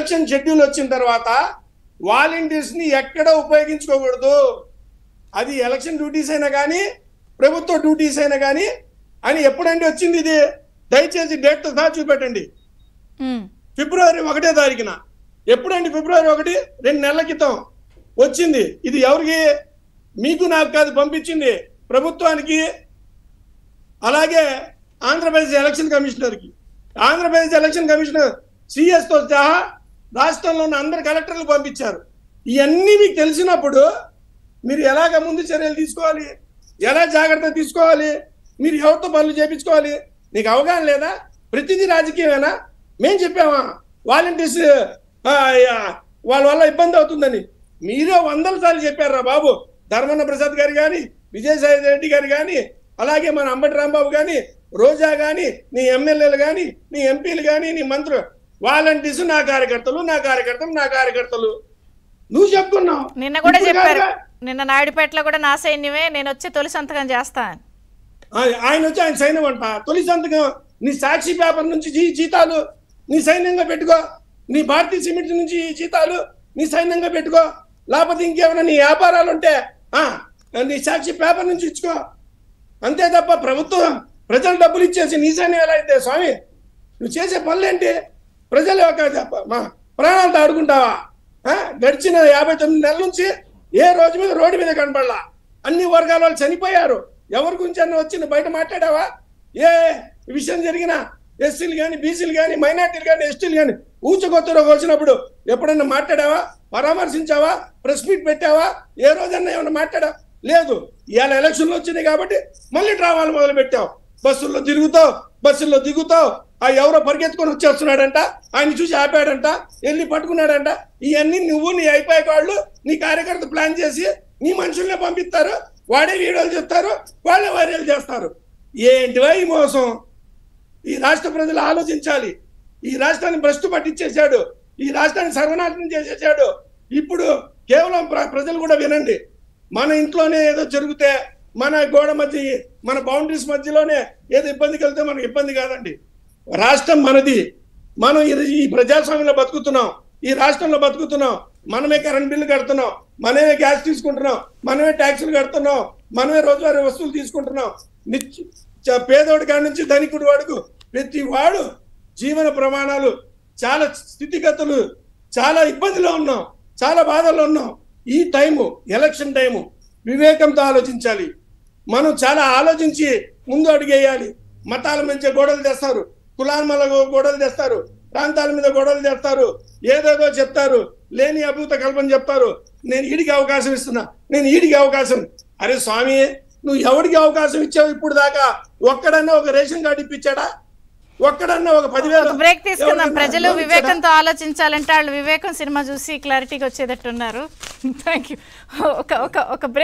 Election schedule వచ్చిన తర్వాత volunteers ని ఎక్కడ ఉపయోగించుకోకూడదు అది ఎలక్షన్ డ్యూటీస్ అయినా కానీ ప్రభుత్వ డ్యూటీస్ అయినా కానీ అని ఎప్పుడండి వచ్చింది ఇది దయచేసి డేట్ సహా చూపెట్టండి ఉమ్, ఫిబ్రవరి ఒకటో తారీఖున ఎప్పుడండి ఫిబ్రవరి ఒకటి రెండు నెలల క్రితం వచ్చింది ఇది ఎవరికి మీకు నాకు కాదు పంపించింది ప్రభుత్వానికి అలాగే ఆంధ్రప్రదేశ్ ఎలక్షన్ కమిషనర్కి ఆంధ్రప్రదేశ్ ఎలక్షన్ కమిషనర్ సిఎస్తో సహా రాష్ట్రంలో ఉన్న అందరు కలెక్టర్లు పంపించారు ఇవన్నీ మీకు తెలిసినప్పుడు మీరు ఎలాగ ముందు చర్యలు తీసుకోవాలి ఎలా జాగ్రత్త తీసుకోవాలి మీరు ఎవరితో పనులు చేపించుకోవాలి నీకు అవగాహన లేదా ప్రతిదీ రాజకీయమేనా మేం చెప్పామా వాలంటీర్స్ ఆ, ఆ, వాళ్ళ వల్ల ఇబ్బంది అవుతుందని మీరే వందల సార్లు చెప్పారా బాబు ధర్మన్న ప్రసాద్ గారు కానీ విజయసాయి రెడ్డి గారు కానీ అలాగే మన అంబటి రాంబాబు కానీ రోజా కానీ నీ ఎమ్మెల్యేలు కానీ నీ ఎంపీలు కానీ నీ మంత్రులు వాలంటీర్స్ నా కార్యకర్తలు నా కార్యకర్తలు నా కార్యకర్తలు నువ్వు చెప్తున్నావు నిన్న కూడా ఇప్పుడు చెప్పారు కాదుగా. నిన్న నాయుడుపేటలో కూడా నా సైన్యమే నేను వచ్చి తొలి సంతకం చేస్తా అని ఆ- ఆయన వచ్చి ఆయన సైన్యం అంట తొలి సంతకం నీ సాక్షి పేపర్ నుంచి జీ జీతాలు నీ సైన్యంగా పెట్టుకో నీ భారతీయ సిమెంట్ నుంచి ఈ జీతాలు నీ సైన్యంగా పెట్టుకో లేకపోతే ఇంకేమైనా నీ వ్యాపారాలు ఉంటే ఆ, నీ సాక్షి పేపర్ నుంచి ఇచ్చుకో అంతే తప్ప ప్రభుత్వం ప్రజలు డబ్బులు ఇచ్చేసి నీ సైన్యం ఎలా అయితే స్వామి నువ్వు చేసే పనులేంటి ప్రజల యొక్క చెప్ప- మా ప్రాణాలతో ఆడుకుంటావా ఆ? గడిచిన యాభై తొమ్మిది నెలల నుంచి ఏ రోజు మీద రోడ్డు మీద కనపడలా అన్ని వర్గాల వాళ్ళు చనిపోయారు ఎవరి గురించి అన్న వచ్చి నువ్వు బయట మాట్లాడావా ఏ విషయం జరిగినా ఎస్సీలు కానీ బీసీలు కానీ మైనార్టీలు కానీ ఎస్టీలు కానీ ఊచకొత్తలో వచ్చినప్పుడు ఎప్పుడన్నా మాట్లాడావా పరామర్శించావా ప్రెస్ మీట్ పెట్టావా ఏ రోజన్నా ఏమన్నా మాట్లాడా లేదు ఇవాళ ఎలక్షన్లు వచ్చినాయి కాబట్టి మళ్ళీ డ్రామాలు మొదలు పెట్టావు బస్సుల్లో తిరుగుతావు బస్సుల్లో దిగుతావు ఆ ఎవరో పరిగెత్తుకొని వచ్చేస్తున్నాడంట ఆయన చూసి ఆపాడంట వెళ్ళి పట్టుకున్నాడంట ఇవన్నీ నువ్వు నీ అయిపోయే వాళ్ళు నీ కార్యకర్త ప్లాన్ చేసి నీ మనుషుల్నే పంపిస్తారు వాడే వీడియోలు చెప్తారు వాళ్ళే వైరల్ చేస్తారు ఏంటివా ఈ మోసం ఈ రాష్ట్ర ప్రజలు ఆలోచించాలి ఈ రాష్ట్రాన్ని భ్రష్టు పట్టించేశాడు ఈ రాష్ట్రాన్ని సర్వనాశనం చేసేసాడు ఇప్పుడు కేవలం ప్ర- ప్రజలు కూడా వినండి మన ఇంట్లోనే ఏదో జరిగితే మన గోడ మధ్య మన బౌండరీస్ మధ్యలోనే ఏదో ఇబ్బంది కలిగితే మనకి ఇబ్బంది కాదండి రాష్ట్రం మనది మనం ఈ- ఈ ప్రజాస్వామ్యంలో బతుకుతున్నాం ఈ రాష్ట్రంలో బతుకుతున్నాం మనమే కరెంట్ బిల్లు కడుతున్నాం మనమే గ్యాస్ తీసుకుంటున్నాం మనమే ట్యాక్సులు కడుతున్నాం మనమే రోజువారీ వస్తువులు తీసుకుంటున్నాం నిత్య చ- పేదోడి కాడి నుంచి ధనికుడి వాడుకు ప్రతి వాడు జీవన ప్రమాణాలు చాలా స్థితిగతులు చాలా ఇబ్బందిలో ఉన్నాం చాలా బాధల్లో ఉన్నాం ఈ టైము ఎలక్షన్ టైము వివేకంతో ఆలోచించాలి మనం చాలా ఆలోచించి ముందు అడిగేయాలి మతాల మధ్య గొడవలు తెస్తారు కులాల మీద గొడవలు తెస్తారు ప్రాంతాల మీద గొడవలు తెస్తారు ఏదేదో చెప్తారు లేని అభూత కల్పన చెప్తారు నేను ఈడికి అవకాశం ఇస్తున్నా నేను ఈడికి అవకాశం అరే స్వామి నువ్వు ఎవడికి అవకాశం ఇచ్చావు ఇప్పుడు దాకా ఒక్కడన్నా ఒక రేషన్ కార్డు ఇప్పించాడా ఒక్కడన్నా ఒక పదివేలు ఒక బ్రేక్ తీసుకుందాం ఎవరికన్నా ప్రజలు లోన్ ఇచ్చాడా? వివేకంతో ఆలోచించాలంటే వాళ్ళు వివేకం సినిమా చూసి క్లారిటీగా వచ్చేటట్టున్నారు థ్యాంక్ యూ ఒక ఒక ఒక బ్రేక్